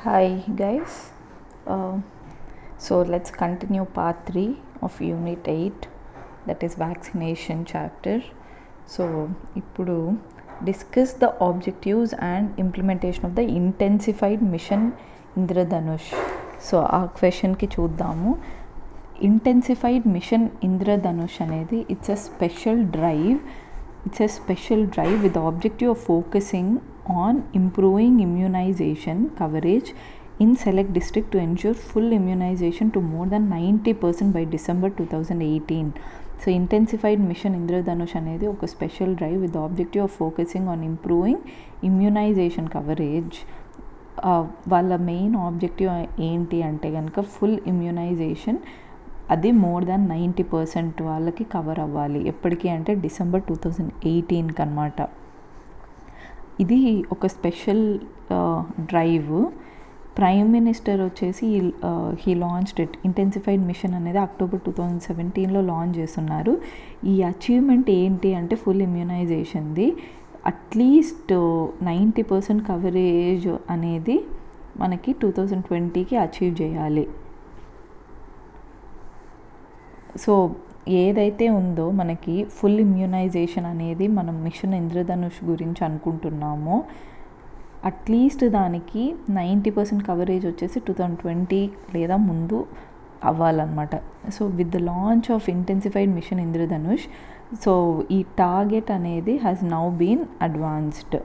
Hi guys. Uh, so let's continue part 3 of unit 8 that is vaccination chapter. So ఇప్పుడు discuss the objectives and implementation of the intensified mission Indradhanush so ఆ క్వశ్చన్కి చూద్దాము intensified mission Indradhanush అనేది it's a special drive it's a special drive with objective of focusing on improving immunisation coverage in select district to ensure full immunisation to more than ninety percent by December two thousand eighteen so intensified mission Indradhanush అనేది ఒక special drive with objective of focusing on improving immunisation coverage వాళ్ళ main objective ఏంటి అంటే కనుక full immunisation అది more than ninety percent వాళ్ళకి cover అవ్వాలి ఎప్పటికీ అంటే డిసెంబర్ టూ థౌజండ్ ఎయిటీన్కి అనమాట ఇది ఒక స్పెషల్ డ్రైవ్ ప్రైమ్ మినిస్టర్ వచ్చేసి he launched it intensified mission అనేది అక్టోబర్ టూ థౌజండ్ సెవెంటీన్లో లాంచ్ చేస్తున్నారు ఈ అచీవ్మెంట్ ఏంటి అంటే ఫుల్ ఇమ్యూనైజేషన్ది అట్లీస్ట్ నైంటీ పర్సెంట్ కవరేజ్ అనేది మనకి టూ థౌజండ్ ట్వంటీకి అచీవ్ చేయాలి సో ఏదైతే ఉందో మనకి ఫుల్ ఇమ్యూనైజేషన్ అనేది మనం మిషన్ ఇంద్రధనుష్ గురించి అనుకుంటున్నామో అట్లీస్ట్ దానికి నైంటీ పర్సెంట్ కవరేజ్ వచ్చేసి టూ థౌజండ్ ట్వంటీ లేదా ముందు అవ్వాలన్నమాట so with the launch of intensified mission Indradhanush so ఈ టార్గెట్ అనేది has now been advanced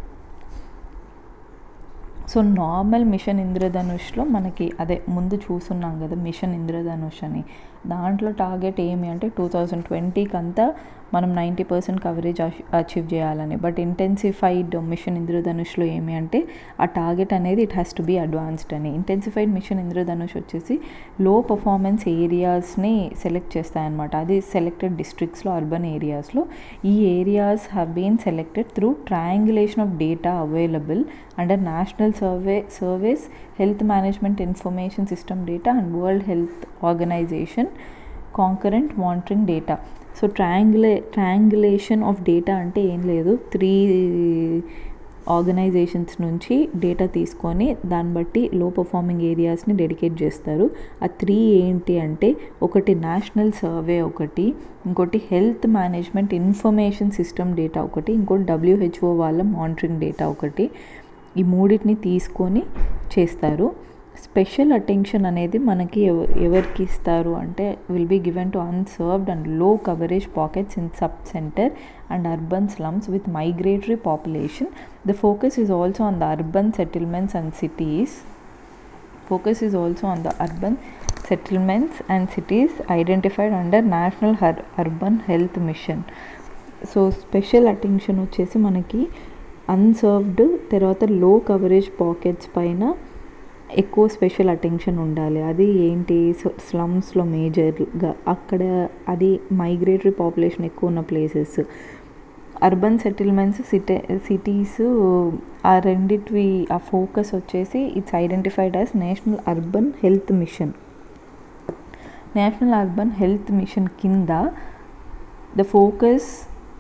so normal mission ఇంద్రధనుష్లో మనకి అదే ముందు చూస్తున్నాం కదా మిషన్ ఇంద్రధనుష్ అని దాంట్లో టార్గెట్ ఏమి అంటే టూ థౌజండ్ ట్వంటీకి అంతా మనం నైంటీ పర్సెంట్ కవరేజ్ అచీవ్ చేయాలని బట్ ఇంటెన్సిఫైడ్ మిషన్ ఇంద్రధనుష్లో ఏమి అంటే ఆ టార్గెట్ అనేది it has to be advanced అని ఇంటెన్సిఫైడ్ మిషన్ ఇంద్రధనుష్ వచ్చేసి లో పర్ఫార్మెన్స్ ఏరియాస్ని సెలెక్ట్ చేస్తాయన్నమాట అది సెలెక్టెడ్ డిస్ట్రిక్ట్స్లో అర్బన్ ఏరియాస్లో ఈ areas have been selected through triangulation of data available under national survey service health management information system data and World Health Organisation concurrent monitoring data so triangulate triangulation of data అంటే ఏం లేదు three organisations నుంచి data తీసుకొని దాన్ని బట్టి లో performing ఏరియాస్ని dedicate చేస్తారు ఆ త్రీ ఏంటి అంటే ఒకటి నేషనల్ సర్వే ఒకటి ఇంకోటి health management information system data ఒకటి ఇంకోటి డబ్ల్యూహెచ్ఓ వాళ్ళ మానిటరింగ్ డేటా ఒకటి ఈ మూడింటిని తీసుకొని చేస్తారు స్పెషల్ అటెన్షన్ అనేది మనకి ఎవరికి ఇస్తారు అంటే will be given to unserved and low coverage pockets in sub centre and urban slums with migratory population the focus is also on the urban settlements and cities focus is also on the urban settlements and cities identified under national her urban health mission so special attention వచ్చేసి మనకి unserved తర్వాత లో coverage pockets పైన ఎక్కువ special attention ఉండాలి అది ఏంటి స్లమ్స్లో మేజర్గా అక్కడ అది మైగ్రేటరీ పాపులేషన్ ఎక్కువ ఉన్న places urban settlements city cities ఆ రెండిటివి ఆ ఫోకస్ వచ్చేసి it's identified as national urban health mission national urban health mission కింద ద ఫోకస్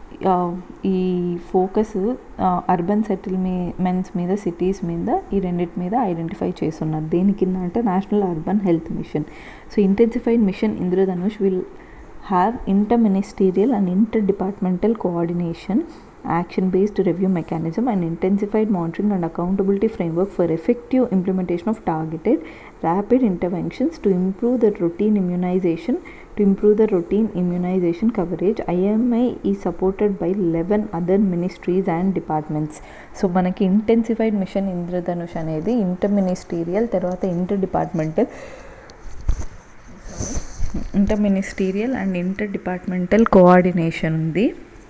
ఈ ఫోకస్ అర్బన్ సెటిల్మెంట్స్ మీద సిటీస్ మీద ఈ రెండింటి మీద ఐడెంటిఫై చేస్తున్నారు దేని కింద అంటే national urban health mission so intensified mission Indradhanush will have inter ministerial and inter departmental coordination action based review mechanism and intensified monitoring and accountability framework for effective implementation of targeted rapid interventions to improve the routine immunization to improve the routine immunization coverage IMI is supported by 11 other ministries and departments so మనకి intensified mission Indradhanush అనేది inter ministerial తర్వాత inter departmental inter ministerial and inter departmental coordination ఉంది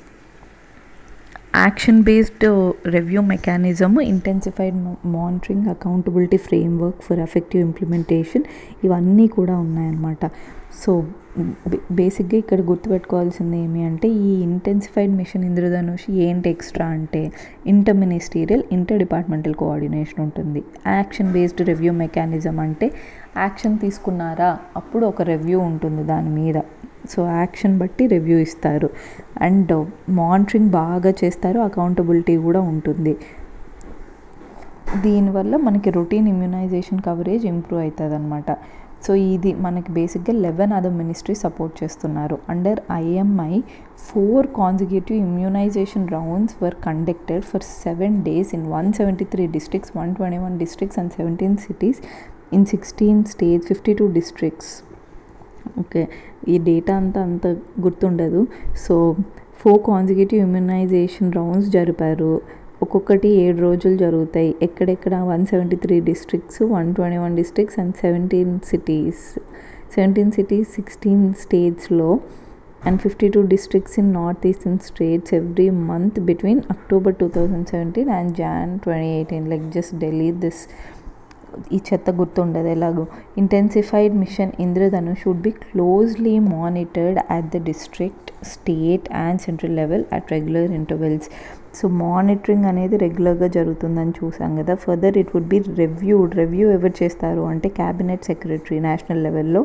action based review mechanism intensified monitoring accountability framework for effective implementation ఇవన్నీ కూడా ఉన్నాయన్నమాట so బేసిక్గా ఇక్కడ గుర్తుపెట్టుకోవాల్సింది ఏమి అంటే ఈ ఇంటెన్సిఫైడ్ మిషన్ ఇంద్రధనుష్ ఏంటి ఎక్స్ట్రా అంటే inter ministerial inter departmental coordination ఉంటుంది యాక్షన్ బేస్డ్ రివ్యూ మెకానిజం అంటే యాక్షన్ తీసుకున్నారా అప్పుడు ఒక రివ్యూ ఉంటుంది దాని మీద సో యాక్షన్ బట్టి రివ్యూ ఇస్తారు అండ్ మానిటరింగ్ బాగా చేస్తారు అకౌంటబిలిటీ కూడా ఉంటుంది దీనివల్ల మనకి రొటీన్ ఇమ్యునైజేషన్ కవరేజ్ ఇంప్రూవ్ అవుతుంది అనమాట సో ఇది మనకి బేసిక్గా లెవెన్ అదర్ మినిస్ట్రీ సపోర్ట్ చేస్తున్నారు under IMI four consecutive immunisation rounds were conducted for seven days in one seventy three districts one twenty one districts and seventeen cities in sixteen states fifty two districts okay ఈ data అంతా అంత గుర్తుండదు so four consecutive immunisation rounds జరిపారు ఒక్కొక్కటి ఏడు రోజులు జరుగుతాయి ఎక్కడెక్కడ one seventy three districts one twenty one districts and seventeen cities seventeen cities సిక్స్టీన్ స్టేట్స్లో and fifty two districts in north eastern states every month between October two thousand seventeen and Jan twenty eighteen like just delete this ఈ చెత్త గుర్తుండదు ఎలాగో intensified mission Indradhanush should be closely monitored at the district state and central level at regular intervals so monitoring అనేది రెగ్యులర్గా జరుగుతుందని చూసాం కదా further it would be reviewed review ఎవరు చేస్తారు అంటే క్యాబినెట్ సెక్రటరీ నేషనల్ లెవెల్లో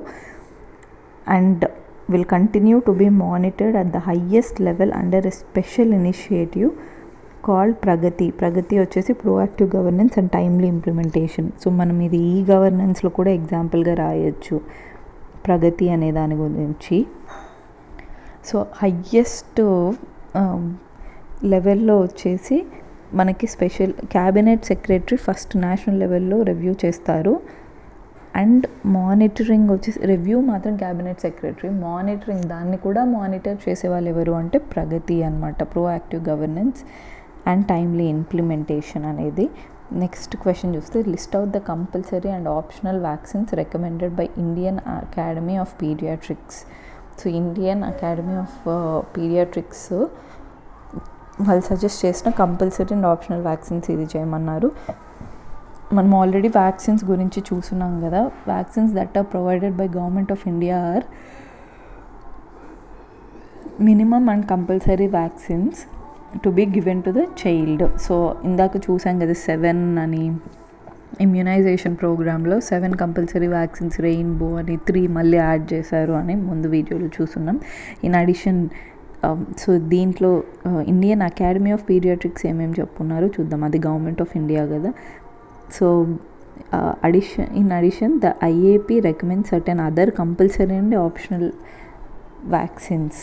and will continue to be monitored at the highest level under a special initiative called Pragati Pragati వచ్చేసి proactive governance and timely implementation so మనం ఇది ఈ గవర్నెన్స్లో కూడా ఎగ్జాంపుల్గా రాయొచ్చు ప్రగతి అనే దాని గురించి సో హయ్యెస్ట్ లెవెల్లో వచ్చేసి మనకి special cabinet secretary first national లెవెల్లో రివ్యూ చేస్తారు అండ్ మానిటరింగ్ వచ్చేసి రివ్యూ మాత్రం క్యాబినెట్ సెక్రటరీ మానిటరింగ్ దాన్ని కూడా మానిటర్ చేసే వాళ్ళు ఎవరు అంటే ప్రగతి అనమాట proactive governance and timely implementation అనేది నెక్స్ట్ క్వశ్చన్ చూస్తే list out the compulsory and optional vaccines recommended by Indian Academy of Paediatrics so Indian Academy of Paediatrics వాళ్ళు సజెస్ట్ చేసిన కంపల్సరీ అండ్ ఆప్షనల్ వ్యాక్సిన్స్ ఇది చేయమన్నారు మనం ఆల్రెడీ వ్యాక్సిన్స్ గురించి చూస్తున్నాం కదా vaccines that are provided by government of India are minimum and compulsory vaccines to be given to the child so ఇందాక చూసాం కదా సెవెన్ అని ఇమ్యునైజేషన్ ప్రోగ్రాంలో సెవెన్ కంపల్సరీ వ్యాక్సిన్స్ రెయిన్బో అని త్రీ మళ్ళీ యాడ్ చేశారు అని ముందు వీడియోలో చూస్తున్నాం ఇన్ అడిషన్ సో దీంట్లో ఇండియన్ అకాడమీ ఆఫ్ పీడియాట్రిక్స్ ఏమేమి చెప్పున్నారు చూద్దాం అది గవర్నమెంట్ ఆఫ్ ఇండియా కదా so addition in addition the IAP recommend certain other compulsory and optional vaccines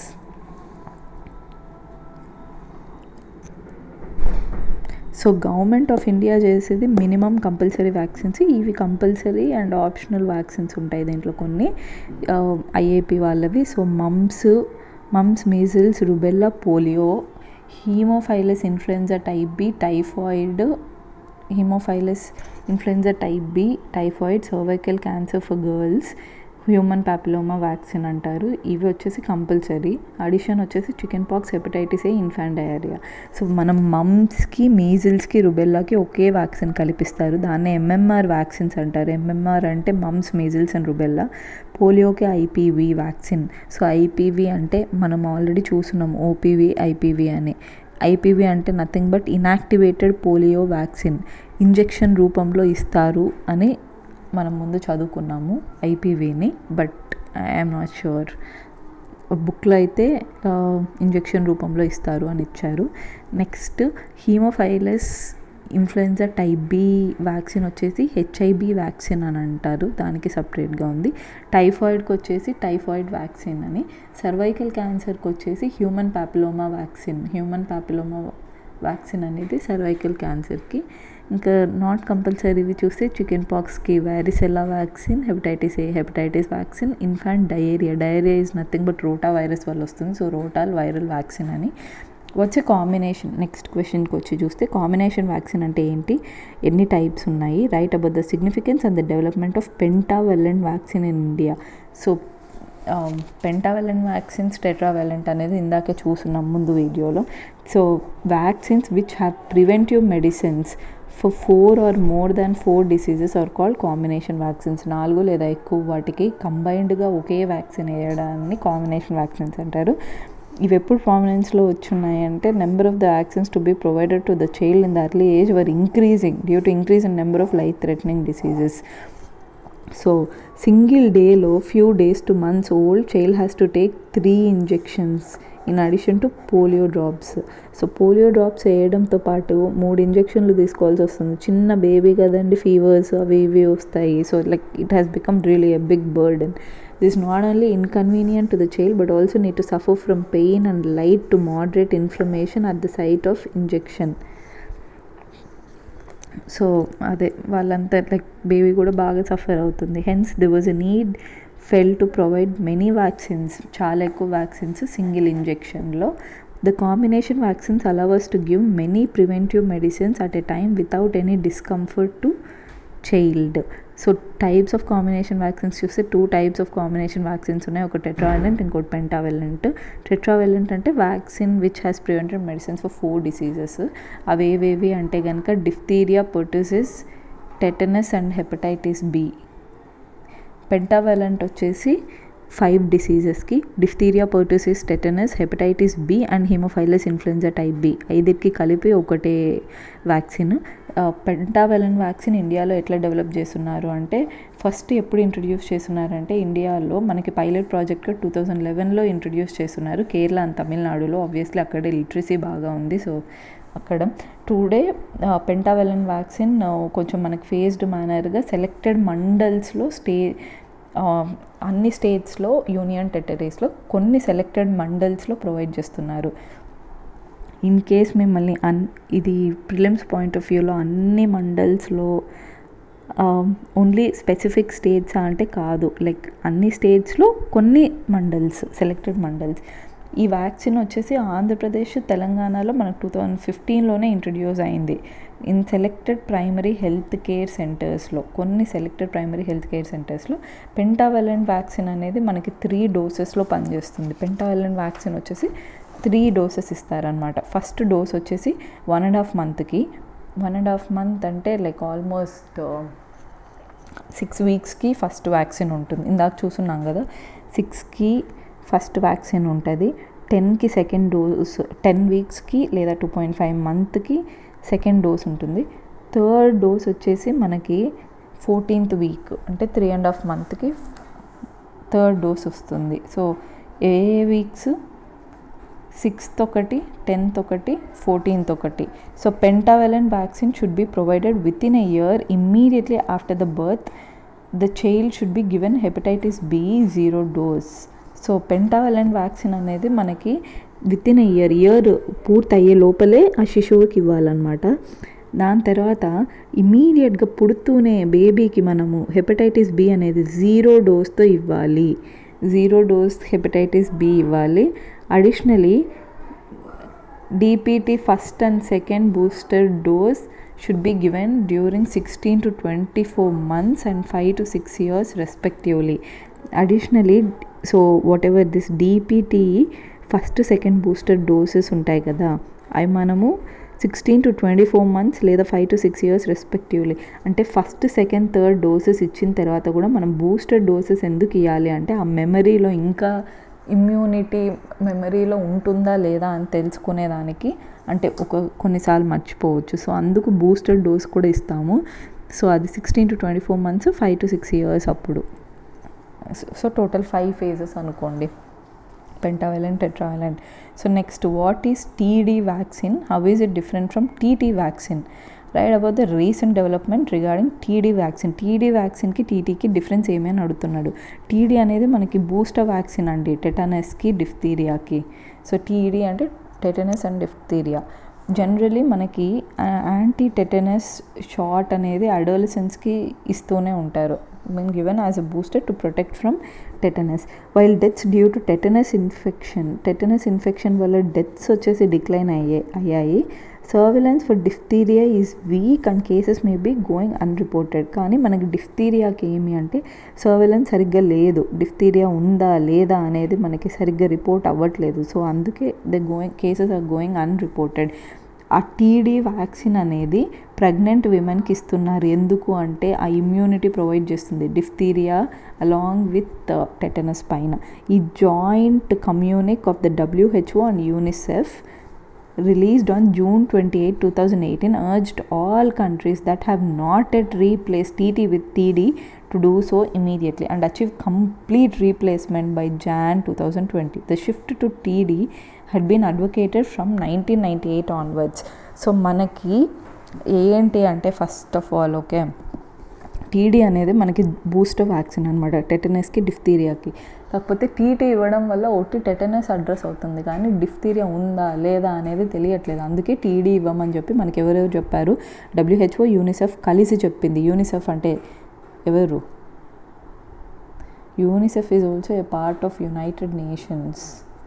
so government of India చేసేది మినిమం కంపల్సరీ వ్యాక్సిన్స్ ఇవి కంపల్సరీ అండ్ ఆప్షనల్ వ్యాక్సిన్స్ ఉంటాయి దీంట్లో కొన్ని ఐఏపీ వాళ్ళవి so mumps mumps measles rubella polio haemophilus influenza type B typhoid haemophilus influenza type B typhoid cervical cancer for girls human papilloma vaccine అంటారు ఇవి వచ్చేసి compulsory addition వచ్చేసి chicken pox hepatitis A infant diarrhoea so మనం మమ్స్కి మీజిల్స్కి రుబెల్లాకి ఒకే vaccine కల్పిస్తారు దాన్ని ఎంఎంఆర్ వ్యాక్సిన్స్ అంటారు ఎంఎంఆర్ అంటే మమ్స్ మీజిల్స్ అండ్ రుబెల్లా పోలియోకి ఐపీవీ వ్యాక్సిన్ సో ఐపీవీ అంటే మనం ఆల్రెడీ చూస్తున్నాం ఓపీవీ ఐపీవీ అని ఐపీవీ అంటే nothing but inactivated polio vaccine injection రూపంలో ఇస్తారు అని మనం ముందు చదువుకున్నాము ఐపీవీని బట్ ఐఎమ్ నాట్ షూర్ బుక్లో అయితే ఇంజెక్షన్ రూపంలో ఇస్తారు అని ఇచ్చారు next haemophilus influenza type B vaccine వచ్చేసి హెచ్ఐబి వ్యాక్సిన్ అని అంటారు దానికి సపరేట్గా ఉంది టైఫాయిడ్కి వచ్చేసి టైఫాయిడ్ వ్యాక్సిన్ అని సర్వైకల్ క్యాన్సర్కి వచ్చేసి human papilloma vaccine human papilloma vaccine అనేది సర్వైకల్ క్యాన్సర్కి ఇంకా నాట్ కంపల్సరీవి చూస్తే చికెన్ పాక్స్కి varicella vaccine hepatitis A hepatitis vaccine infant diarrhoea diarrhoea is nothing but rota virus వల్ల వస్తుంది సో రోటాల్ వైరల్ వ్యాక్సిన్ అని వచ్చే కాంబినేషన్ నెక్స్ట్ క్వశ్చన్కి వచ్చి చూస్తే కాంబినేషన్ వ్యాక్సిన్ అంటే ఏంటి ఎన్ని టైప్స్ ఉన్నాయి right about the significance and the development of pentavalent vaccine in India so pentavalent vaccines tetravalent అనేది ఇందాకే చూస్తున్నాం ముందు వీడియోలో so vaccines which have preventive medicines for four or more than four diseases are called combination vaccines నాలుగు లేదా ఎక్కువ వాటికి కంబైన్డ్గా ఒకే వ్యాక్సిన్ వేయడాన్ని కాంబినేషన్ వ్యాక్సిన్స్ అంటారు ఇవి ఎప్పుడు ప్రామినెన్స్లో వచ్చున్నాయి అంటే number of the vaccines to be provided to the child in the early age were increasing due to increase in number of life threatening diseases so single డేలో few days to months old child has to take three injections in addition to polio drops so polio drops వేయడంతో పాటు మూడు ఇంజెక్షన్లు తీసుకోవాల్సి వస్తుంది చిన్న baby కదండి fevers అవి ఇవి వస్తాయి so like it has become really a big burden this not only inconvenient to the child but also need to suffer from pain and light to moderate inflammation at the site of injection so అదే వాళ్ళంతా like baby కూడా బాగా suffer అవుతుంది hence there was a need felt to provide many vaccines చాలా ఎక్కువ vaccines single ఇంజెక్షన్లో the combination vaccines allows to give many preventive medicines at a time without any discomfort to child so types of combination vaccines చూస్తే two types of combination vaccines ఉన్నాయి ఒక tetravalent ఇంకోటి pentavalent tetravalent అంటే vaccine which has prevented medicines for four diseases అవి ఏవేవి అంటే కనుక diphtheria pertussis tetanus and hepatitis B pentavalent వచ్చేసి ఫైవ్ డిసీజెస్కి diphtheria pertussis tetanus hepatitis B and haemophilus influenza type B ఐదిటికి కలిపి ఒకటే వ్యాక్సిన్ పెంటావెలన్ వ్యాక్సిన్ ఇండియాలో ఎట్లా డెవలప్ చేస్తున్నారు అంటే ఫస్ట్ ఎప్పుడు ఇంట్రడ్యూస్ చేస్తున్నారంటే ఇండియాలో మనకి పైలట్ ప్రాజెక్ట్గా టూ థౌజండ్ లెవెన్లో ఇంట్రడ్యూస్ చేస్తున్నారు కేరళ అండ్ తమిళనాడులో ఆబ్వియస్లీ అక్కడే లిటరసీ బాగా ఉంది సో అక్కడ టుడే పెంటావెలన్ వ్యాక్సిన్ కొంచెం మనకి ఫేస్డ్ మేనర్గా సెలెక్టెడ్ మండల్స్లో స్టే అన్ని స్టేట్స్లో యూనియన్ టెరిటరీస్లో కొన్ని సెలెక్టెడ్ మండల్స్లో ప్రొవైడ్ చేస్తున్నారు ఇన్ కేస్ మిమ్మల్ని అన్ ఇది ప్రిలిమ్స్ పాయింట్ ఆఫ్ వ్యూలో అన్ని మండల్స్లో ఓన్లీ స్పెసిఫిక్ స్టేట్స్ అంటే కాదు లైక్ అన్ని స్టేట్స్లో కొన్ని మండల్స్ సెలెక్టెడ్ మండల్స్ ఈ వ్యాక్సిన్ వచ్చేసి ఆంధ్రప్రదేశ్ తెలంగాణలో మనకు టూ థౌజండ్ ఫిఫ్టీన్లోనే ఇంట్రడ్యూస్ అయింది in selected primary health care సెంటర్స్లో కొన్ని సెలెక్టెడ్ ప్రైమరీ హెల్త్ కేర్ సెంటర్స్లో పెంటావెలెంట్ వ్యాక్సిన్ అనేది మనకి త్రీ డోసెస్లో పనిచేస్తుంది పెంటావెలెంట్ వ్యాక్సిన్ వచ్చేసి త్రీ డోసెస్ ఇస్తారనమాట ఫస్ట్ డోస్ వచ్చేసి వన్ అండ్ హాఫ్ మంత్కి వన్ అండ్ హాఫ్ మంత్ అంటే లైక్ ఆల్మోస్ట్ సిక్స్ వీక్స్కి ఫస్ట్ వ్యాక్సిన్ ఉంటుంది ఇందాక చూస్తున్నాం కదా సిక్స్కి ఫస్ట్ వ్యాక్సిన్ ఉంటుంది టెన్కి సెకండ్ డోస్ టెన్ వీక్స్కి లేదా టూ పాయింట్ ఫైవ్ మంత్కి సెకండ్ డోస్ ఉంటుంది థర్డ్ డోస్ వచ్చేసి మనకి ఫోర్టీన్త్ వీక్ అంటే త్రీ అండ్ హాఫ్ మంత్కి థర్డ్ డోస్ వస్తుంది సో ఏ వీక్స్ సిక్స్త్ ఒకటి టెన్త్ ఒకటి ఫోర్టీన్త్ ఒకటి so pentavalent vaccine should be provided with in a year immediately after the birth the child should be given hepatitis B zero dose so pentavalent vaccine అనేది మనకి with in year year పూర్తి అయ్యే లోపలే ఆ శిశువుకి ఇవ్వాలన్నమాట దాని తర్వాత ఇమీడియట్గా పుడుతూనే బేబీకి మనము హెపటైటిస్ బి అనేది జీరో డోస్తో ఇవ్వాలి జీరో డోస్ హెపటైటిస్ బి ఇవ్వాలి additionally DPT first and second booster dose should be given during sixteen to twenty four months and five to six years respectively additionally so whatever this DPT first second booster doses ఉంటాయి కదా అవి మనము sixteen to twenty four months లేదా five to six years respectively అంటే first second third doses ఇచ్చిన తర్వాత కూడా మనం బూస్టర్ డోసెస్ ఎందుకు ఇవ్వాలి అంటే ఆ మెమరీలో ఇంకా ఇమ్యూనిటీ మెమరీలో ఉంటుందా లేదా అని తెలుసుకునేదానికి అంటే ఒక కొన్నిసార్లు మర్చిపోవచ్చు సో అందుకు బూస్టర్ డోస్ కూడా ఇస్తాము సో అది sixteen to twenty four months five to six years అప్పుడు సో టోటల్ ఫైవ్ ఫేజెస్ అనుకోండి pentavalent tetravalent so next what is td vaccine how is it different from tt vaccine right about the recent development regarding TD vaccine TD వ్యాక్సిన్కి టీటీకి difference ఏమని అడుగుతున్నాడు TD అనేది మనకి booster vaccine అండి టెటానస్కి డిఫ్తీరియాకి సో టీడీ అంటే టెటనస్ అండ్ డిఫ్తీరియా జనరలీ మనకి యాంటీ టెటనస్ షాట్ అనేది అడోలసెన్స్కి ఇస్తూనే ఉంటారు been given as a booster to protect from tetanus while deaths due to tetanus infection tetanus infection వల్ల డెత్స్ వచ్చేసి డిక్లైన్ అయ్యే అయ్యాయి surveillance for diphtheria is weak and cases may be going unreported కానీ మనకి డిఫ్తీరియాకి ఏమి అంటే సర్విలెన్స్ సరిగ్గా లేదు డిఫ్తీరియా ఉందా లేదా అనేది మనకి సరిగ్గా రిపోర్ట్ అవ్వట్లేదు సో అందుకే the going cases are going unreported ఆ టీడీ వ్యాక్సిన్ అనేది ప్రెగ్నెంట్ విమెన్కి ఇస్తున్నారు ఎందుకు అంటే ఆ ఇమ్యూనిటీ ప్రొవైడ్ చేస్తుంది డిఫ్తీరియా అలాంగ్ విత్ టెటనస్ పైన ఈ joint communique of the WHO and UNICEF released on June 28, 2018, urged all countries that have not yet replaced TT with TD to do so immediately and achieve complete replacement by Jan 2020. The shift to TD had been advocated from 1998 onwards. So మనకి ఏంటి అంటే first of all okay TD అనేది మనకి booster vaccine అనమాట టెటనస్కి డిఫ్తీరియాకి కాకపోతే TT ఇవ్వడం వల్ల ఒట్టి టెటనస్ అడ్రస్ అవుతుంది కానీ డిఫ్తీరియా ఉందా లేదా అనేది తెలియట్లేదు అందుకే టీడీ ఇవ్వమని చెప్పి మనకి ఎవరెవరు చెప్పారు డబ్ల్యూహెచ్ఓ యూనిసెఫ్ కలిసి చెప్పింది యూనిసెఫ్ అంటే ఎవరు UNICEF is also a part of United Nations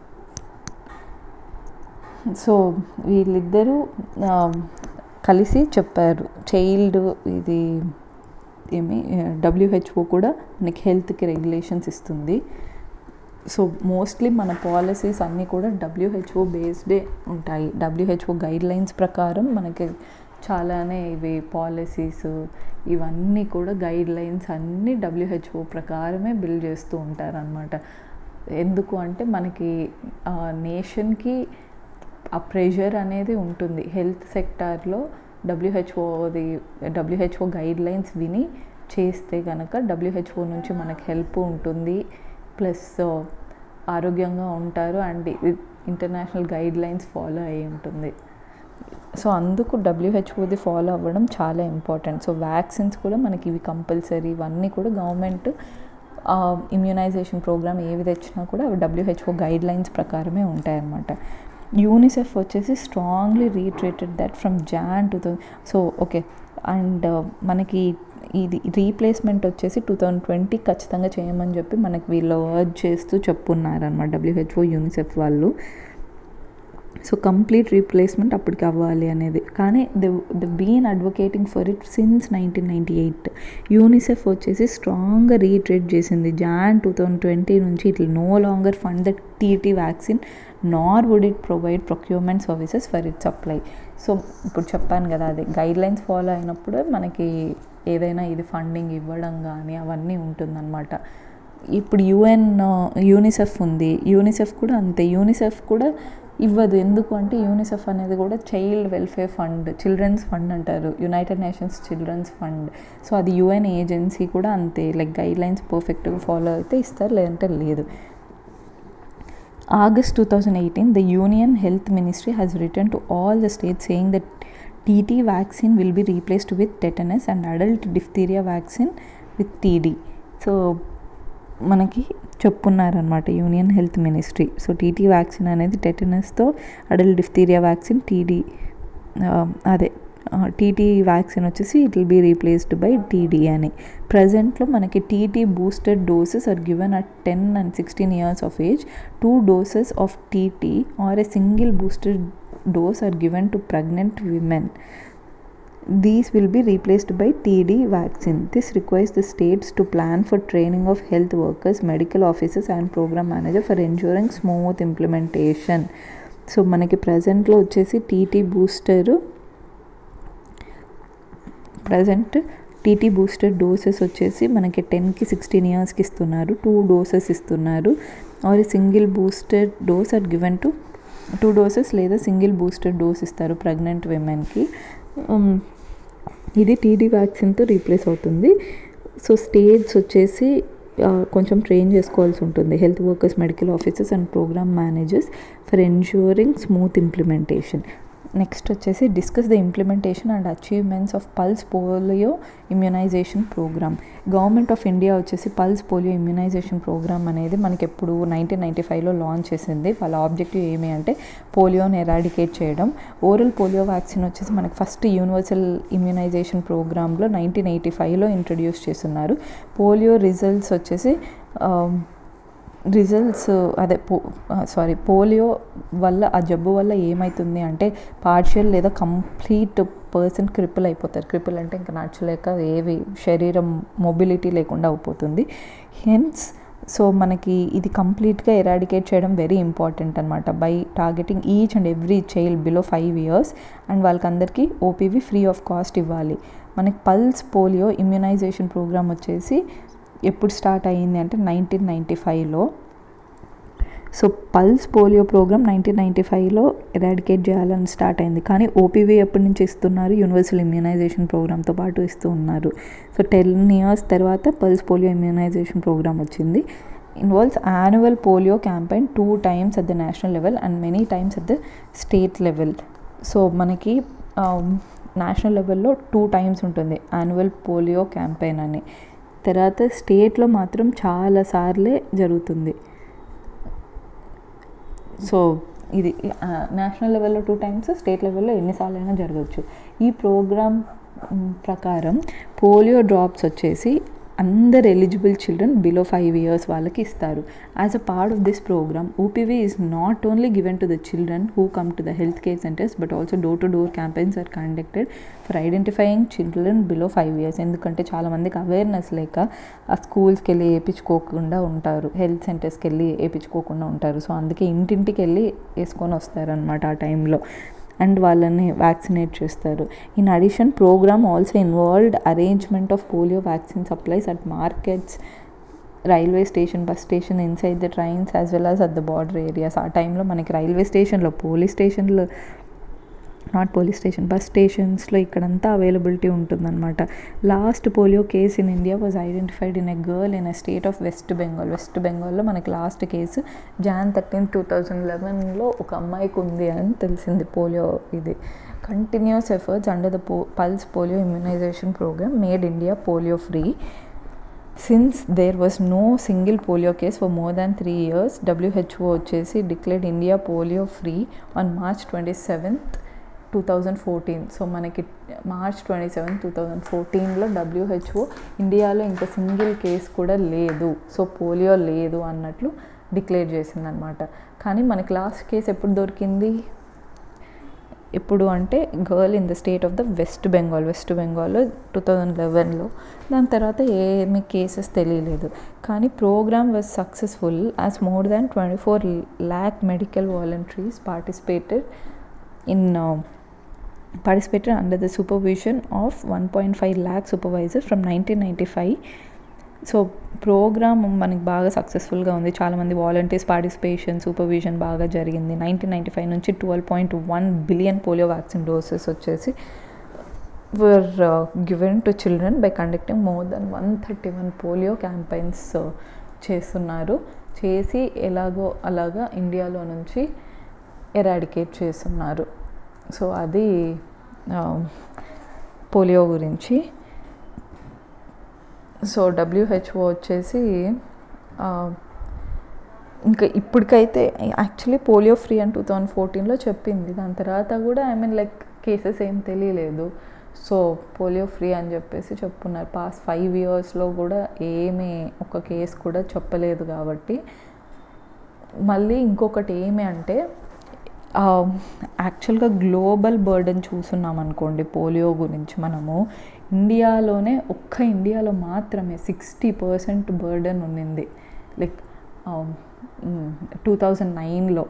so వీళ్ళిద్దరూ కలిసి చెప్పారు చైల్డ్ ఇది ఏమి డబ్ల్యూహెచ్ఓ కూడా మనకి హెల్త్కి రెగ్యులేషన్స్ ఇస్తుంది సో మోస్ట్లీ మన పాలసీస్ అన్నీ కూడా డబ్ల్యూహెచ్ఓ బేస్డే ఉంటాయి డబ్ల్యూహెచ్ఓ గైడ్ లైన్స్ ప్రకారం మనకి చాలానే ఇవి పాలసీస్ ఇవన్నీ కూడా గైడ్ లైన్స్ అన్నీ డబ్ల్యూహెచ్ఓ ప్రకారమే బిల్డ్ చేస్తూ ఉంటారనమాట ఎందుకు అంటే మనకి నేషన్కి ఆ ప్రెషర్ అనేది ఉంటుంది హెల్త్ సెక్టార్లో డబ్ల్యూహెచ్ఓది డబ్ల్యూహెచ్ఓ గైడ్ లైన్స్ విని చేస్తే కనుక డబ్ల్యూహెచ్ఓ నుంచి మనకు హెల్ప్ ఉంటుంది ప్లస్ ఆరోగ్యంగా ఉంటారు and international guidelines follow అయి ఉంటుంది సో అందుకు డబ్ల్యూహెచ్ఓది ఫాలో అవ్వడం చాలా ఇంపార్టెంట్ సో వ్యాక్సిన్స్ కూడా మనకి ఇవి కంపల్సరీ ఇవన్నీ కూడా గవర్నమెంట్ ఇమ్యునైజేషన్ ప్రోగ్రామ్ ఏవి తెచ్చినా కూడా అవి డబ్ల్యూహెచ్ఓ గైడ్ లైన్స్ ప్రకారమే ఉంటాయన్నమాట యూనిసెఫ్ వచ్చేసి strongly reiterated that from Jan two thousand so okay and మనకి ఇది రీప్లేస్మెంట్ వచ్చేసి టూ థౌజండ్ ట్వంటీ ఖచ్చితంగా చేయమని చెప్పి మనకి వీళ్ళు వర్క్ చేస్తూ చెప్పున్నారనమాట డబ్ల్యూహెచ్ఓ యూనిసెఫ్ వాళ్ళు సో కంప్లీట్ రీప్లేస్మెంట్ అప్పటికి అవ్వాలి అనేది కానీ the the been advocating for it since nineteen ninety eight UNICEF వచ్చేసి స్ట్రాంగ్గా రీట్రేట్ చేసింది జాన్ టూ థౌజండ్ ట్వంటీ నుంచి it no longer fund the TT vaccine nor would it provide procurement services for it supply so ఇప్పుడు చెప్పాను కదా అది guide guidelines follow అయినప్పుడు మనకి ఏదైనా ఇది ఫండింగ్ ఇవ్వడం కానీ అవన్నీ ఉంటుందన్నమాట ఇప్పుడు యుఎన్ యూనిసెఫ్ ఉంది యూనిసెఫ్ కూడా అంతే యూనిసెఫ్ కూడా ఇవ్వదు ఎందుకు అంటే యూనిసెఫ్ అనేది కూడా child welfare fund children's fund అంటారు United Nations children's fund so అది యుఎన్ ఏజెన్సీ కూడా అంతే లైక్ గైడ్ లైన్స్ పర్ఫెక్ట్గా ఫాలో అయితే ఇస్తారు లేదంటే లేదు August 2018, the Union Health Ministry has written to all the states saying that TT vaccine will be replaced with tetanus and adult diphtheria vaccine with TD. So మనకి చెప్పున్నారనమాట union health ministry so TT vaccine అనేది టెటనస్తో adult diphtheria vaccine TD అదే TT vaccine వచ్చేసి it will be replaced by TD అని ప్రజెంట్లో మనకి TT booster doses are given at ten and sixteen years of age two doses of TT or a single booster dose are given to pregnant women These will be replaced by TD vaccine. This requires the states to plan for training of health workers, medical officers, and program manager for ensuring smooth implementation. So మనకి ప్రజెంట్లో వచ్చేసి TT booster present TT booster doses వచ్చేసి మనకి టెన్కి sixteen ఇయర్స్కి ఇస్తున్నారు two doses ఇస్తున్నారు or single booster dose are given to two doses లేదా సింగిల్ బూస్టర్ డోస్ ఇస్తారు ప్రెగ్నెంట్ విమెన్కి ఇది టీడీ వ్యాక్సిన్తో రీప్లేస్ అవుతుంది సో స్టేట్స్ వచ్చేసి కొంచెం ట్రైన్ చేసుకోవాల్సి ఉంటుంది health workers medical officers and programme managers for ensuring smooth implementation next వచ్చేసి discuss the implementation and achievements of pulse polio immunisation programme government of India వచ్చేసి పల్స్ పోలియో ఇమ్యునైజేషన్ ప్రోగ్రామ్ అనేది మనకి ఎప్పుడు nineteen ninety ఫైవ్లో launch చేసింది వాళ్ళ objective ఏమి అంటే పోలియోని ఎరాడికేట్ చేయడం ఓరల్ పోలియో వ్యాక్సిన్ వచ్చేసి మనకి ఫస్ట్ యూనివర్సల్ ఇమ్యునైజేషన్ ప్రోగ్రాంలో నైన్టీన్ ఎయిటీ ఫైవ్లో ఇంట్రడ్యూస్ చేస్తున్నారు పోలియో రిజల్ట్స్ వచ్చేసి రిజల్ట్స్ అదే పో సారీ పోలియో వల్ల ఆ జబ్బు వల్ల ఏమవుతుంది అంటే పార్షియల్ లేదా కంప్లీట్ పర్సన్ క్రిపుల్ అయిపోతారు క్రిపుల్ అంటే ఇంకా నచ్చలేక ఏవి శరీరం మొబిలిటీ లేకుండా అయిపోతుంది హెన్స్ సో మనకి ఇది కంప్లీట్గా ఎరాడికేట్ చేయడం వెరీ ఇంపార్టెంట్ అనమాట by targeting each and every child below five years and వాళ్ళకందరికీ ఓపీవీ ఫ్రీ ఆఫ్ కాస్ట్ ఇవ్వాలి మనకి పల్స్ పోలియో ఇమ్యునైజేషన్ ప్రోగ్రామ్ వచ్చేసి ఎప్పుడు స్టార్ట్ అయ్యింది అంటే నైన్టీన్ నైంటీ ఫైవ్లో so pulse polio programme nineteen ninety ఫైవ్లో ఎరాడికేట్ చేయాలని స్టార్ట్ అయింది కానీ ఓపీవీ ఎప్పటి నుంచి ఇస్తున్నారు యూనివర్సల్ ఇమ్యూనైజేషన్ ప్రోగ్రామ్తో పాటు ఇస్తూ ఉన్నారు సో టెన్ ఇయర్స్ తర్వాత పల్స్ పోలియో ఇమ్యూనైజేషన్ ప్రోగ్రామ్ వచ్చింది involves annual polio campaign two times at the national level and many times at the state level so మనకి నేషనల్ లెవెల్లో టూ టైమ్స్ ఉంటుంది యాన్యువల్ పోలియో క్యాంపెయిన్ అని తర్వాత స్టేట్లో మాత్రం చాలా సార్లే జరుగుతుంది సో ఇది నేషనల్ లెవెల్లో టూ టైమ్స్ స్టేట్ లెవెల్లో ఎన్నిసార్లు అయినా జరగచ్చు ఈ ప్రోగ్రామ్ ప్రకారం పోలియో డ్రాప్స్ వచ్చేసి అందరు eligible children below five years వాళ్ళకి ఇస్తారు as a part of this programme OPV is not only given to the children who come to the health care centres but also door to door campaigns are conducted for identifying children below five years ఎందుకంటే చాలామందికి awareness లేక ఆ స్కూల్స్కి వెళ్ళి వేయించుకోకుండా ఉంటారు health సెంటర్స్కి వెళ్ళి వేయించుకోకుండా ఉంటారు so అందుకే ఇంటింటికి వెళ్ళి వేసుకొని వస్తారనమాట ఆ టైంలో అండ్ వాళ్ళని వ్యాక్సినేట్ చేస్తారు in addition programme also involved arrangement of polio vaccine supplies at markets railway station bus station inside the trains as well as at the border areas ఆ టైంలో మనకి రైల్వే స్టేషన్లో పోలీస్ స్టేషన్లో నాట్ పోలీస్ స్టేషన్ బస్ స్టేషన్స్లో ఇక్కడంతా availability ఉంటుందన్నమాట last polio case in India was identified in a girl in a state of West Bengal West బెంగాల్లో మనకి last case Jan thirteen two thousand లెవెన్లో ఒక అమ్మాయికి ఉంది అని తెలిసింది పోలియో ఇది కంటిన్యూస్ ఎఫర్ట్స్ అండర్ ద పో pulse polio immunisation programme made India polio free since there was no single polio case for more than three years WHO వచ్చేసి declared India polio free on March twenty seventh two thousand fourteen so మనకి March twenty seven two thousand ఫోర్టీన్లో WHO ఇండియాలో ఇంకా single case కూడా లేదు so polio లేదు అన్నట్లు declare చేసిందనమాట కానీ మనకి లాస్ట్ కేసు ఎప్పుడు దొరికింది ఎప్పుడు అంటే girl in the state of the West Bengal West బెంగాల్లో టూ థౌజండ్ లెవెన్లో దాని తర్వాత ఏమి కేసెస్ తెలియలేదు కానీ programme was successful as more than twenty four lakh medical volunteers participated in participated under the supervision of 1.5 lakh supervisors from 1995 so programme మనకి బాగా సక్సెస్ఫుల్గా ఉంది చాలామంది వాలంటీర్స్ పార్టిసిపేషన్ సూపర్విజన్ బాగా జరిగింది నైన్టీన్ నైంటీ ఫైవ్ నుంచి twelve point one billion polio vaccine doses వచ్చేసి were given to children by conducting more than one thirty one polio campaigns చేస్తున్నారు చేసి ఎలాగో అలాగా ఇండియాలో నుంచి ఎరాడికేట్ చేస్తున్నారు సో అది పోలియో గురించి సో డబ్ల్యూహెచ్ఓ వచ్చేసి ఇంకా ఇప్పటికైతే యాక్చువల్లీ పోలియో ఫ్రీ అని టూ థౌజండ్ ఫోర్టీన్లో చెప్పింది దాని తర్వాత కూడా ఐ మీన్ లైక్ కేసెస్ ఏం తెలియలేదు సో పోలియో ఫ్రీ అని చెప్పేసి చెప్పున్నారు పాస్ట్ ఫైవ్ ఇయర్స్లో కూడా ఏమీ ఒక కేసు కూడా చెప్పలేదు కాబట్టి మళ్ళీ ఇంకొకటి ఏమి అంటే యాక్చువల్గా గ్లోబల్ బర్డన్ చూస్తున్నాం అనుకోండి పోలియో గురించి మనము ఇండియాలోనే ఒక్క ఇండియాలో మాత్రమే సిక్స్టీ పర్సెంట్ బర్డన్ ఉన్నింది లైక్ టూ థౌజండ్ నైన్లో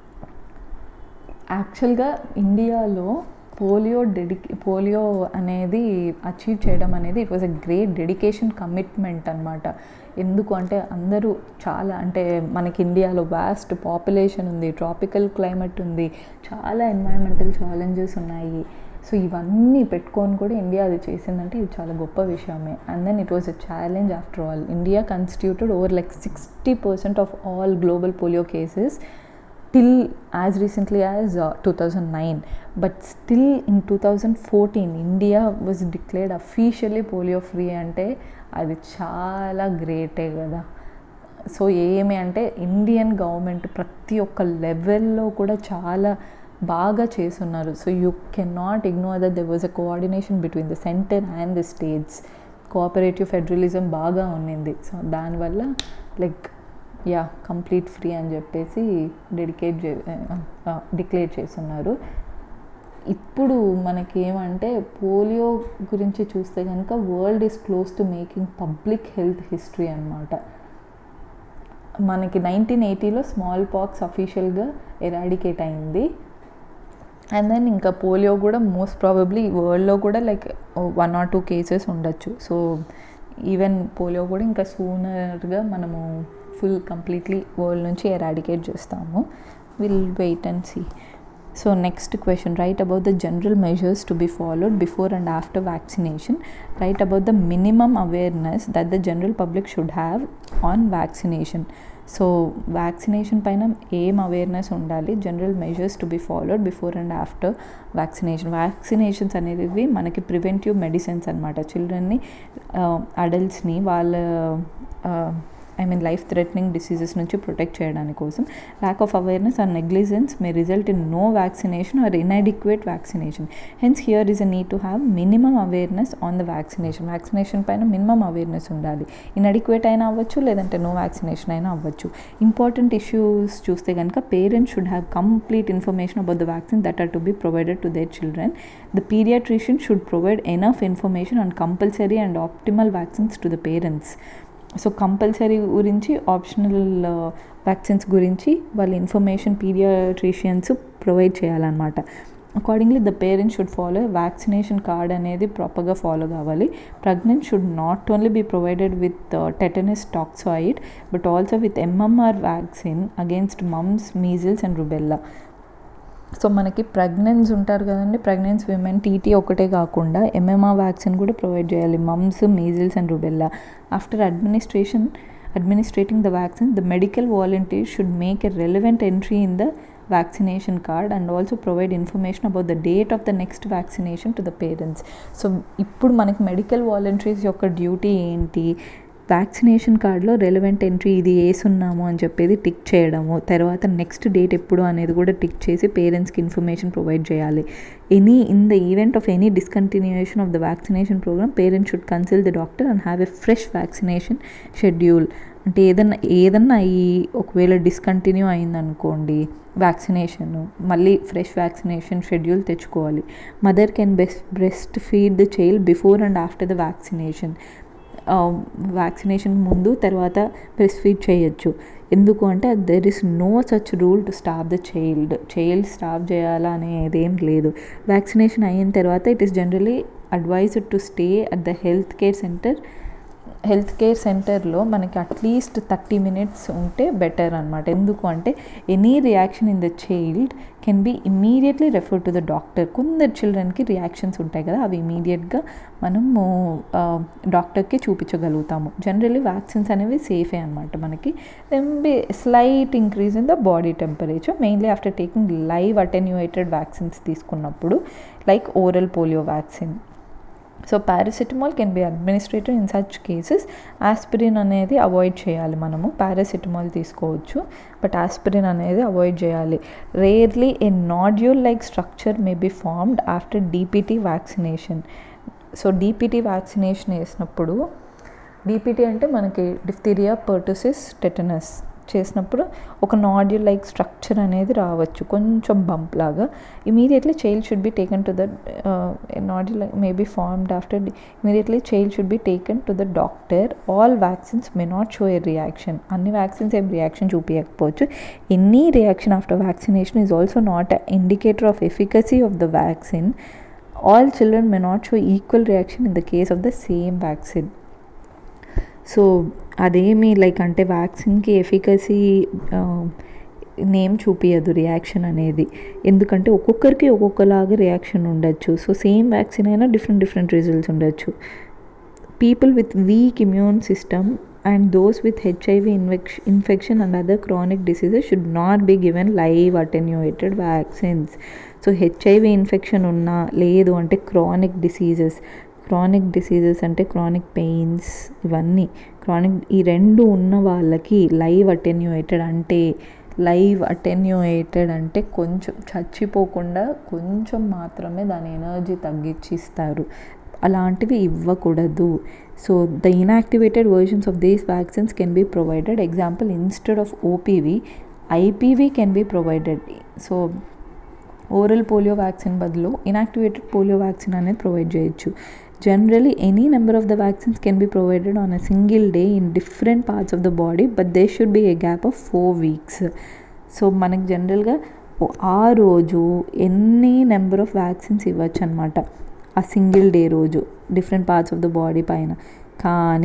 యాక్చువల్గా ఇండియాలో పోలియో డెడికే పోలియో అనేది అచీవ్ చేయడం అనేది it was a great dedication commitment అనమాట ఎందుకు అంటే అందరూ చాలా అంటే మనకి ఇండియాలో వాస్ట్ పాపులేషన్ ఉంది ట్రాపికల్ క్లైమేట్ ఉంది చాలా ఎన్వైరన్మెంటల్ ఛాలెంజెస్ ఉన్నాయి సో ఇవన్నీ పెట్టుకొని కూడా ఇండియా అది చేసిందంటే ఇది చాలా గొప్ప విషయమే and then it was a challenge after all India constituted over like sixty percent of all global polio cases till as recently as uh, 2009 but still in 2014 india was declared officially polio free అంటే అది చాలా గ్రేటే కదా so ఏమి అంటే Indian government ప్రతి ఒక్క లెవెల్లో కూడా చాలా బాగా చేస్తున్నారు so you can not ignore that there was a coordination between the centre and the states cooperative federalism బాగా ఉన్నింది సో దానివల్ల లైక్ యా కంప్లీట్ ఫ్రీ అని చెప్పేసి డెడికేట్ చే డిక్లేర్ చేస్తున్నారు ఇప్పుడు మనకి ఏమంటే పోలియో గురించి చూస్తే కనుక world is close to making public health history అనమాట మనకి నైన్టీన్ ఎయిటీలో స్మాల్ పాక్స్ అఫీషియల్గా ఎరాడికేట్ అయింది అండ్ దెన్ ఇంకా పోలియో కూడా మోస్ట్ ప్రాబబ్లీ వరల్డ్లో కూడా like one or two cases ఉండొచ్చు సో ఈవెన్ పోలియో కూడా ఇంకా సూనర్గా మనము ఫుల్ కంప్లీట్లీ వరల్డ్ నుంచి ఎరాడికేట్ చేస్తాము will wait and see so next question right about the general measures to be followed before and after vaccination right about the minimum awareness that the general public should have on vaccination so vaccination పైన ఏం awareness ఉండాలి general measures to be followed before and after vaccination vaccinations అనేవి మనకి preventive medicines అనమాట చిల్డ్రన్ని అడల్ట్స్ని వాళ్ళ I mean life threatening diseases నుంచి ప్రొటెక్ట్ చేయడానికి కోసం lack of awareness or negligence may result in no vaccination or inadequate vaccination hence here is a need to have minimum awareness on the vaccination vaccination పైన minimum awareness ఉండాలి inadequate అయినా అవ్వచ్చు లేదంటే no vaccination అయినా అవ్వచ్చు important issues చూస్తే కనుక parents should have complete information about the vaccine that are to be provided to their children the paediatrician should provide enough information on compulsory and optimal vaccines to the parents so compulsory గురించి optional vaccines గురించి వాళ్ళ information paediatricians provide చేయాలన్నమాట accordingly the parents should follow vaccination card అనేది ప్రాపర్గా follow కావాలి pregnant should not only be provided with tetanus toxoid but also with MMR vaccine against mumps measles and rubella so మనకి ప్రెగ్నెన్స్ ఉంటారు కదండి pregnant women TT ఒకటే కాకుండా MMR vaccine కూడా ప్రొవైడ్ చేయాలి mumps measles and rubella after administration administrating the vaccine the medical volunteer should make a relevant entry in the vaccination card and also provide information about the date of the next vaccination to the parents so ఇప్పుడు మనకి medical volunteers యొక్క duty ఏంటి vaccination కార్డులో relevant entry ఇది వేసున్నాము అని చెప్పేది tick చేయడము తర్వాత నెక్స్ట్ డేట్ ఎప్పుడు అనేది కూడా టిక్ చేసి పేరెంట్స్కి ఇన్ఫర్మేషన్ ప్రొవైడ్ చేయాలి any in the event of any discontinuation of the vaccination programme parents should consult the doctor and have a fresh vaccination schedule అంటే ఏదన్నా ఏదన్నా ఈ ఒకవేళ డిస్కంటిన్యూ అయిందనుకోండి వ్యాక్సినేషన్ మళ్ళీ ఫ్రెష్ వ్యాక్సినేషన్ షెడ్యూల్ తెచ్చుకోవాలి mother can best breast feed the child before and after the vaccination vaccination ముందు తర్వాత బ్రెస్ట్ ఫీడ్ చేయొచ్చు ఎందుకు అంటే there is no such rule to stop the child child stop చేయాలా అనేది ఏం లేదు వ్యాక్సినేషన్ అయిన తర్వాత it is generally advised to stay at the health care centre health care సెంటర్లో మనకి అట్లీస్ట్ థర్టీ మినిట్స్ ఉంటే బెటర్ అనమాట ఎందుకు అంటే any reaction in the child can be immediately refer to the doctor కొందరు చిల్డ్రన్కి రియాక్షన్స్ ఉంటాయి కదా అవి ఇమీడియట్గా మనము డాక్టర్కి చూపించగలుగుతాము జనరల్లీ వ్యాక్సిన్స్ అనేవి సేఫే అనమాట మనకి then be slight increase in the body temperature mainly after taking live attenuated vaccines తీసుకున్నప్పుడు like oral polio vaccine so paracetamol can be administrated in such cases aspirin అనేది అవాయిడ్ చేయాలి మనము పారాసిటమాల్ తీసుకోవచ్చు but aspirin అనేది avoid చేయాలి rarely a nodule like structure may be formed after DPT vaccination so DPT vaccination వేసినప్పుడు DPT అంటే మనకి diphtheria pertussis tetanus చేసినప్పుడు ఒక నాడ్యూల్ లైక్ స్ట్రక్చర్ అనేది రావచ్చు కొంచెం బంప్ లాగా immediately child should be taken to the nodule may be formed after immediately child should be taken to the doctor all vaccines may not show a reaction అన్ని vaccines ఏం reaction చూపించకపోవచ్చు any reaction after vaccination is also not a indicator of efficacy of the vaccine all children may not show equal reaction in the case of the same vaccine so అదేమి like అంటే వ్యాక్సిన్కి efficacy name చూపించదు reaction అనేది ఎందుకంటే ఒక్కొక్కరికి ఒక్కొక్కలాగా reaction ఉండొచ్చు so same vaccine అయినా డిఫరెంట్ డిఫరెంట్ రిజల్ట్స్ ఉండొచ్చు people with weak immune system and those with HIV ఇన్ఫెక్ష infection and other chronic diseases should not be given live attenuated vaccines so HIV infection ఉన్నా లేదు అంటే chronic diseases chronic diseases అంటే chronic pains ఇవన్నీ chronic ఈ రెండు ఉన్న వాళ్ళకి లైవ్ అటెన్యూయేటెడ్ అంటే లైవ్ అటెన్యూయేటెడ్ అంటే కొంచెం చచ్చిపోకుండా కొంచెం మాత్రమే దాని ఎనర్జీ తగ్గించిస్తారు అలాంటివి ఇవ్వకూడదు so the inactivated versions of these vaccines can be provided example instead of OPV IPV can be provided so oral polio vaccine బదులు ఇన్యాక్టివేటెడ్ పోలియో వ్యాక్సిన్ అనేది ప్రొవైడ్ చేయొచ్చు generally any number of the vaccines can be provided on a single day in different parts of the body but they should be a gap of four weeks so మనకి జనరల్గా ఆ రోజు ఎన్ని number of vaccines ఇవ్వచ్చు అనమాట ఆ single day రోజు different parts of the body పైన కానీ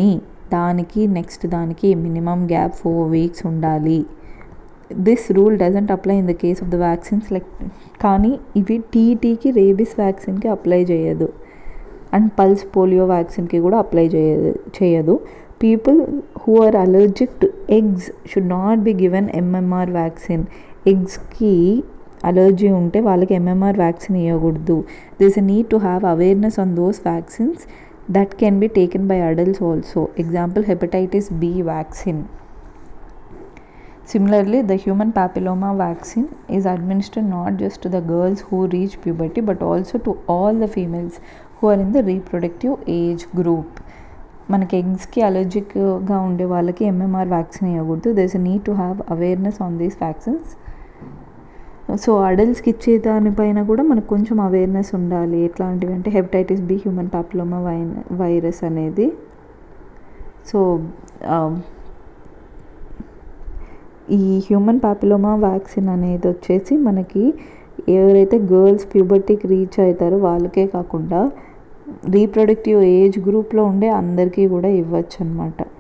దానికి నెక్స్ట్ దానికి మినిమం గ్యాప్ ఫోర్ వీక్స్ ఉండాలి this rule doesn't apply in the case of the vaccines like కానీ ఇవి టీటీకి రేబిస్ వ్యాక్సిన్కి అప్లై చేయదు అండ్ పల్స్ పోలియో వ్యాక్సిన్కి కూడా అప్లై చేయదు చేయదు people who are allergic to eggs should not be given MMR vaccine ఎగ్స్కి అలర్జీ ఉంటే వాళ్ళకి ఎంఎంఆర్ వ్యాక్సిన్ ఇవ్వకూడదు this a need to have awareness on those vaccines that can be taken by adults also example hepatitis B vaccine Similarly, the human papilloma vaccine is administered not just to the girls who reach puberty but also to all the females who are in the reproductive age group. మనకి ఎగ్స్కి అలర్జిక్గా ఉండే వాళ్ళకి MMR vaccine ఇవ్వకూడదు there's need to have awareness on these vaccines so అడల్ట్స్కి ఇచ్చే దానిపైన కూడా మనకు కొంచెం అవేర్నెస్ ఉండాలి ఎట్లాంటివి అంటే హెపటైటిస్ బి హ్యూమన్ పాపులోమా వై వైరస్ అనేది సో ఈ హ్యూమన్ పాపిలోమా వ్యాక్సిన్ అనేది వచ్చేసి మనకి ఎవరైతే గర్ల్స్ ప్యూబర్టీకి రీచ్ అవుతారో వాళ్ళకే కాకుండా రీప్రొడక్టివ్ ఏజ్ గ్రూప్లో ఉండే అందరికీ కూడా ఇవ్వచ్చు అనమాట